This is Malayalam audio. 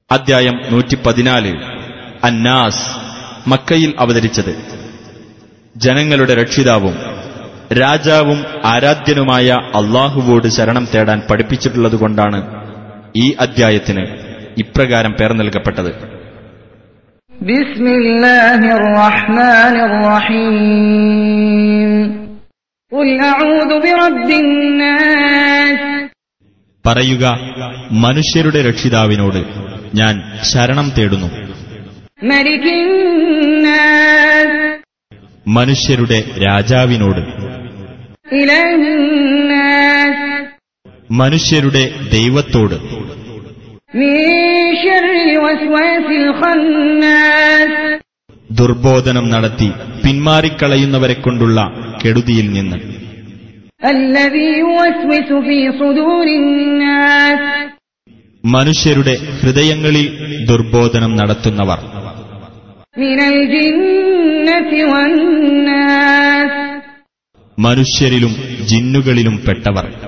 അദ്ധ്യായം നൂറ്റി പതിനാല് അന്നാസ് മക്കയിൽ അവതരിച്ചത് ജനങ്ങളുടെ രക്ഷിതാവും രാജാവും ആരാധ്യനുമായ അള്ളാഹുവോട് ശരണം തേടാൻ പഠിപ്പിച്ചിട്ടുള്ളതുകൊണ്ടാണ് ഈ അദ്ധ്യായത്തിന് ഇപ്രകാരം പേർ നൽകപ്പെട്ടത് بسم الله الرحمن الرحيم قل أعوذ برب الناس പറയുക മനുഷ്യരുടെ രക്ഷിതാവിനോട് ഞാൻ ശരണം തേടുന്നു ملك الناس മനുഷ്യരുടെ രാജാവിനോട് إله الناس മനുഷ്യരുടെ ദൈവത്തോട് من شر الوسواس الخناس ദുർബോധനം നടത്തി പിന്മാറിക്കളയുന്നവരെ കൊണ്ടുള്ള കെടുതിയിൽ നിന്ന് الذي يوسوس في صدور الناس മനുഷ്യരുടെ ഹൃദയങ്ങളിൽ ദുർബോധനം നടത്തുന്നവർ من الجنة والناس മനുഷ്യരിലും ജിന്നുകളിലും പെട്ടവർ